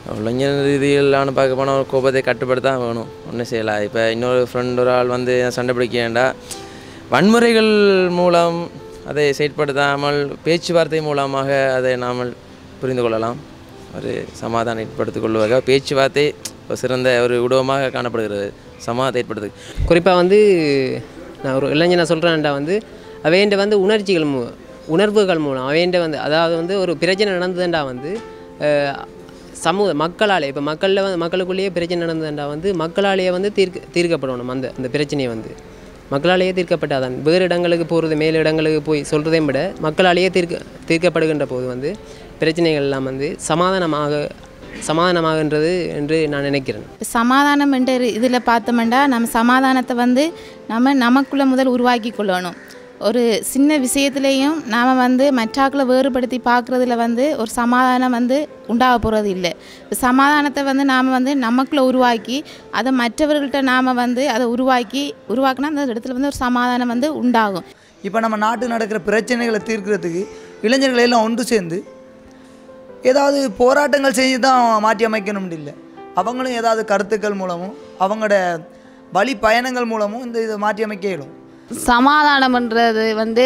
இளைஞர் ரீதியிலான பார்க்க போனால் ஒரு கோபத்தை கட்டுப்படுத்த தான் வேணும் ஒன்றும் செய்யலாம் இப்போ இன்னொரு ஃப்ரெண்ட் ஒரு ஆள் வந்து சண்டை பிடிக்க வேண்டாம் வன்முறைகள் மூலம் அதை செயற்படுத்தாமல் பேச்சுவார்த்தை மூலமாக அதை நாமல் புரிந்து கொள்ளலாம் ஒரு சமாதானம் ஏற்படுத்திக் கொள்வதாக பேச்சுவார்த்தை ஒரு சிறந்த ஒரு உடவமாக காணப்படுகிறது சமாதானம் ஏற்படுத்து குறிப்பாக வந்து நான் ஒரு இளைஞனை சொல்கிறேன்டா வந்து அவையண்ட வந்து உணர்ச்சிகள் மூ உணர்வுகள் மூலம் அவையண்ட வந்து அதாவது வந்து ஒரு பிரச்சனை நடந்ததுண்டா வந்து அஹ், சமூக மக்களாலே இப்போ மக்களில் வந்து மக்களுக்குள்ளேயே பிரச்சனை நடந்ததுண்டா வந்து மக்களாலேயே வந்து தீர்க்க தீர்க்கப்படணும் அந்த அந்த பிரச்சனையை வந்து மக்களாலேயே தீர்க்கப்பட்டாதான் வேறு இடங்களுக்கு போகிறது மேல் இடங்களுக்கு போய் சொல்கிறதையும் விட மக்களாலேயே தீர்க்க தீர்க்கப்படுகின்ற போது வந்து பிரச்சனைகள் எல்லாம் வந்து சமாதானமாக சமாதானமாகின்றது என்று நான் நினைக்கிறேன் சமாதானம் என்ற இதில் பார்த்தோம்னா நம்ம சமாதானத்தை வந்து நம்ம நமக்குள்ளே முதல் உருவாக்கி கொள்ளணும் ஒரு சின்ன விஷயத்துலேயும் நாம் வந்து மற்றாக்களை வேறுபடுத்தி பார்க்குறதுல வந்து ஒரு சமாதானம் வந்து உண்டாக போகிறது இல்லை இப்போ சமாதானத்தை வந்து நாம் வந்து நமக்குள்ளே உருவாக்கி அதை மற்றவர்கள்ட்ட நாம் வந்து அதை உருவாக்கி உருவாக்கினா அந்த இடத்துல வந்து ஒரு சமாதானம் வந்து உண்டாகும் இப்போ நம்ம நாட்டில் நடக்கிற பிரச்சனைகளை தீர்க்கிறதுக்கு இளைஞர்கள் எல்லாம் ஒன்று சேர்ந்து ஏதாவது போராட்டங்கள் செஞ்சு தான் மாற்றி அமைக்கணும்னு இல்லை அவங்களும் ஏதாவது கருத்துக்கள் மூலமும் அவங்களோட வழி பயணங்கள் மூலமும் இந்த இதை மாற்றி அமைக்க இயலும் சமாதானம்ன்றது வந்து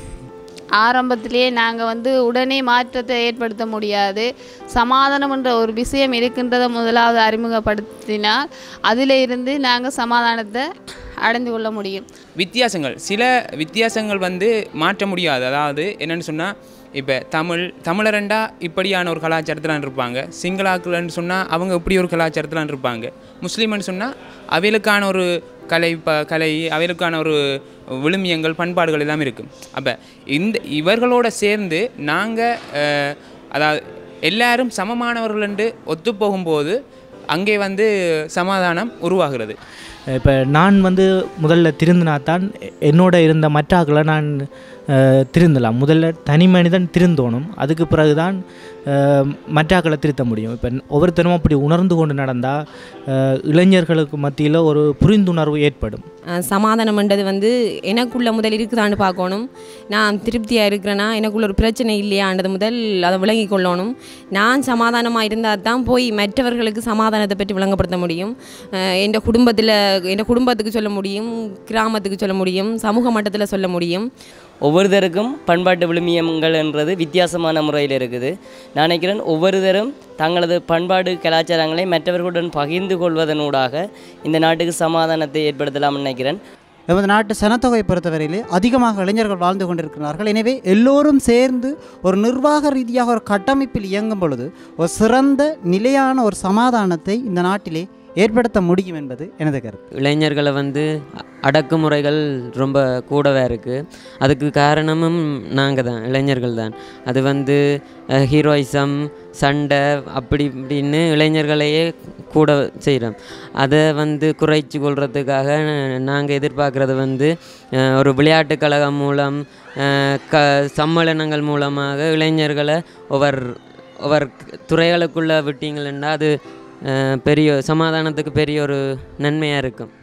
ஆரம்பத்திலேயே நாங்கள் வந்து உடனே மாற்றத்தை ஏற்படுத்த முடியாது சமாதானம்ன்ற ஒரு விஷயம் இருக்கின்றதை முதலாவது அறிமுகப்படுத்தினால் அதில் இருந்து நாங்கள் சமாதானத்தை அடைந்து கொள்ள முடியும் வித்தியாசங்கள் சில வித்தியாசங்கள் வந்து மாற்ற முடியாது அதாவது என்னென்னு சொன்னால் இப்போ தமிழ் தமிழரண்டா இப்படியான ஒரு கலாச்சாரத்தில் இருப்பாங்க சிங்களாக்கள்னு சொன்னால் அவங்க இப்படி ஒரு கலாச்சாரத்தில் இருப்பாங்க முஸ்லீம்னு சொன்னால் அவைகளுக்கான ஒரு கலை ப கலை அவைகளுக்கான ஒரு விழுமியங்கள் பண்பாடுகள் எல்லாம் இருக்கும் அப்போ இந்த இவர்களோட சேர்ந்து நாங்கள் அதாவது எல்லாரும் சமமானவர்கள் என்று ஒத்து போகும்போது அங்கே வந்து சமாதானம் உருவாகிறது இப்போ நான் வந்து முதல்ல திருந்தினா தான் என்னோட இருந்த மற்ற ஆக்களை நான் அஹ், திருந்தலாம் முதல்ல தனி மனிதன் திருந்தோணும் அதுக்கு பிறகு தான் அஹ், மற்ற ஆக்களை திருத்த முடியும் இப்போ ஒவ்வொருத்தரும் அப்படி உணர்ந்து கொண்டு நடந்தால் இளைஞர்களுக்கு மத்தியில் ஒரு புரிந்துணர்வு ஏற்படும் அஹ் சமாதானம்ன்றது வந்து எனக்குள்ள முதல் இருக்குதான்னு பார்க்கணும் நான் திருப்தியாக இருக்கிறேன்னா எனக்குள்ள ஒரு பிரச்சனை இல்லையான்றது முதல் அதை விளங்கி கொள்ளணும் நான் சமாதானமாக இருந்தால் தான் போய் மற்றவர்களுக்கு சமாதானத்தை பற்றி விளங்கப்படுத்த முடியும் என் குடும்பத்தில் என் குடும்பத்துக்கு சொல்ல முடியும் கிராமத்துக்கு சொல்ல முடியும் சமூக மட்டத்தில் சொல்ல முடியும் ஒவ்வொருத்தருக்கும் பண்பாட்டு விழுமியங்கள்ன்றது வித்தியாசமான முறையில் இருக்குது நான் நினைக்கிறேன் ஒவ்வொருத்தரும் தங்களது பண்பாடு கலாச்சாரங்களை மற்றவர்களுடன் பகிர்ந்து கொள்வதனூடாக இந்த நாட்டுக்கு சமாதானத்தை ஏற்படுத்தலாம்னு நினைக்கிறேன் எமது நாட்டு சனத்தொகை பொறுத்தவரையிலே அதிகமாக இளைஞர்கள் வாழ்ந்து கொண்டிருக்கிறார்கள் எனவே எல்லோரும் சேர்ந்து ஒரு நிர்வாக ரீதியாக ஒரு கட்டமைப்பில் இயங்கும் பொழுது ஒரு சிறந்த நிலையான ஒரு சமாதானத்தை இந்த நாட்டிலே ஏற்படுத்த முடியும் என்பது எனது கருத்து இளைஞர்களை வந்து அ- அடக்குமுறைகள் ரொம்ப கூடவே இருக்குது அதுக்கு காரணமும் நாங்கள் தான் இளைஞர்கள் தான் அது வந்து ஹீரோயிசம் சண்டை அப்படி இப்படின்னு இளைஞர்களையே கூட செய்கிறோம் அதை வந்து குறைச்சி கொள்றதுக்காக நாங்கள் எதிர்பார்க்குறது வந்து அஹ், ஒரு விளையாட்டுக் கழகம் மூலம் அஹ், க சம்மேளனங்கள் மூலமாக இளைஞர்களை ஒவ்வொரு ஒவ்வொரு துறைகளுக்குள்ளே விட்டீங்கன்னா அது அஹ், பெரிய சமாதானத்துக்கு பெரிய ஒரு நன்மையாக இருக்கும்